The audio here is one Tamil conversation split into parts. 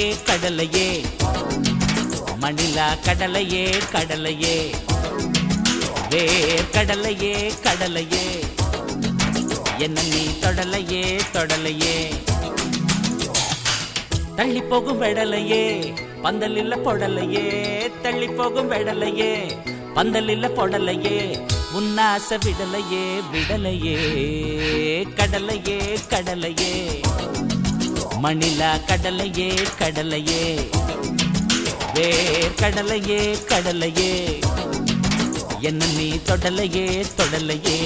கடலையே மணிலா கடலையே கடலையே வேர் கடலையே கடலையே என்ன நீ தொடலையே தொடலையே தள்ளி போகும் வெடலையே பந்தலில்ல பொடலையே தள்ளி போகும் வெடலையே பந்தலில்ல பொடலையே உன்னாச விடலையே விடலையே கடலையே கடலையே மணிலா கடலையே கடலையே வேர் கடலையே கடலையே என்ன நீ தொடலையே தொடலையே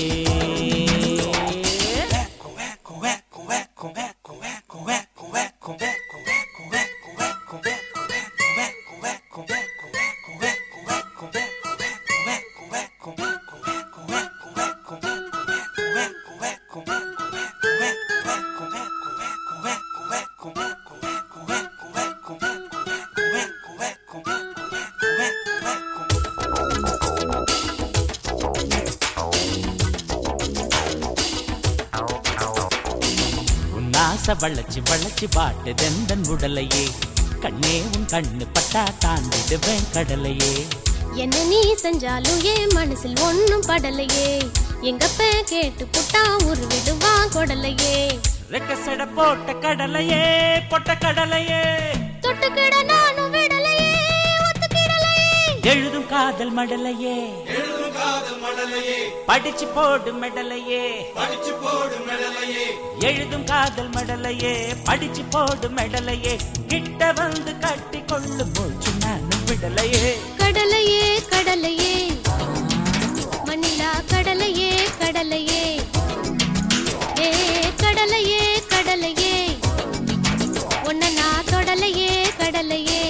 உன் ஆசை வளைச்சு வளைச்சு பாட்டு தெந்தன் உடலையே கண்ணே உன் கண்ணு பட்டா தாண்டிடுவேன் கடலையே என்ன நீ செஞ்சாலும் என் மனசில் ஒண்ணும் படலையே எங்கப்ப கேட்டு புட்டா உருவிடுவான் கொடலையே ரெக்க சட போட்ட கடலையே பொட்ட கடலையே தொட்டுக்கிட நானும் விடலையே ஒத்துக்கிடலையே எழுதும் காதல் மடலையே எழுதும் காதல் மடலையே படிச்சு போடு மெடலையே படிச்சு போடும் மெடலையே எழுதும் காதல் மடலையே படிச்சு போடு மெடலையே கிட்ட வந்து கட்டி கொள்ளு மூச்சு நானும் விடலையே கடலையே கடலையே மணிலா கடலையே கடலையே ஏ கடலையே கடலையே உன்ன நான் தொடலையே கடலையே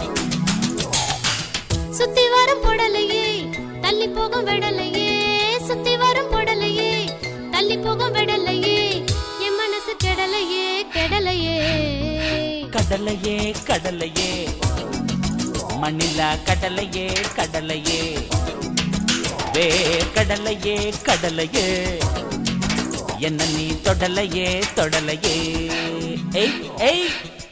சுத்தி வரும் பொடலையே தள்ளி போகும் விடலையே சுத்தி வரும் பொடலையே தள்ளி போகும் விடலையே என் மனசு கெடலையே கெடலையே கடலையே கடலையே மணிலா கடலையே கடலையே வே கடலையே கடலையே என்ன நீ தொடலையே தொடலையே ஏய் ஏய்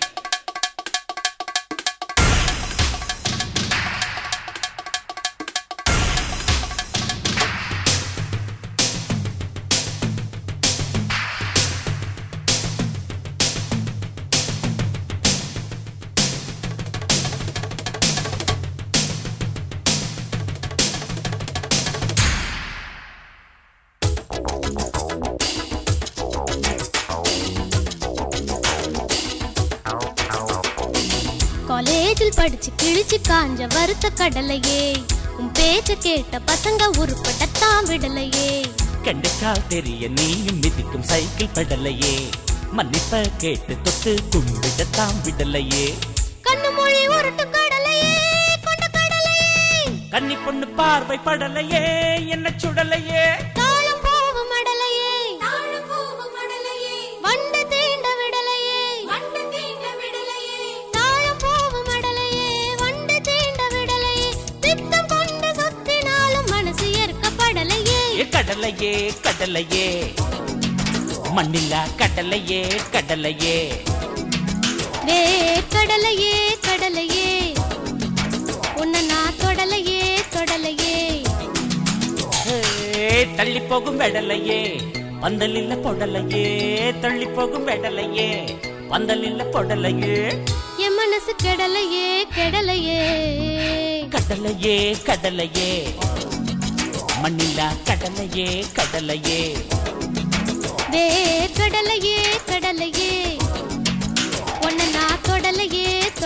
காலேஜில் படிச்சு கிழிச்சு காஞ்ச வறுத்த கடலையே உன் பேச்ச கேட்ட பசங்க உருப்பட்டத்தான் விடலையே கண்டுக்கால் தெரிய நீயும் மிதிக்கும் சைக்கிள் படலையே மன்னிப்ப கேட்டு தொட்டு கும்பிடத்தான் விடலையே கண்ணு மொழி உருட்டு கடலையே கொண்ட கடலையே கன்னி பொண்ணு பார்வை படலையே என்ன சுடலையே தாளம் போகும் மடலையே தாளம் போகும் மடலையே வண்டு தீண்ட விடலையே வண்டு தீண்ட விடலையே தாளம் போகும் மடலையே வண்டு தீண்ட விடலையே பித்தம் கொண்டு சுத்தினாலும் மனசு ஏற்கப்படலையே ஏ கடலையே கடலையே மண்ணில்லா கடலையே கடலையே வே கடலையே கடலையே உன்னை நான் தொடலையே தொடலையே ஏ, தள்ளி போகும் வெடலையே பந்தலில்ல பொடலையே தள்ளி போகும் வெடலையே பந்தலில்ல பொடலையே என் மனசு கெடலையே கெடலையே கடலையே கடலையே மண்ணில்லா கடலையே கடலையே வே கடலையே கடலையே உன்னை நான் தொடலையே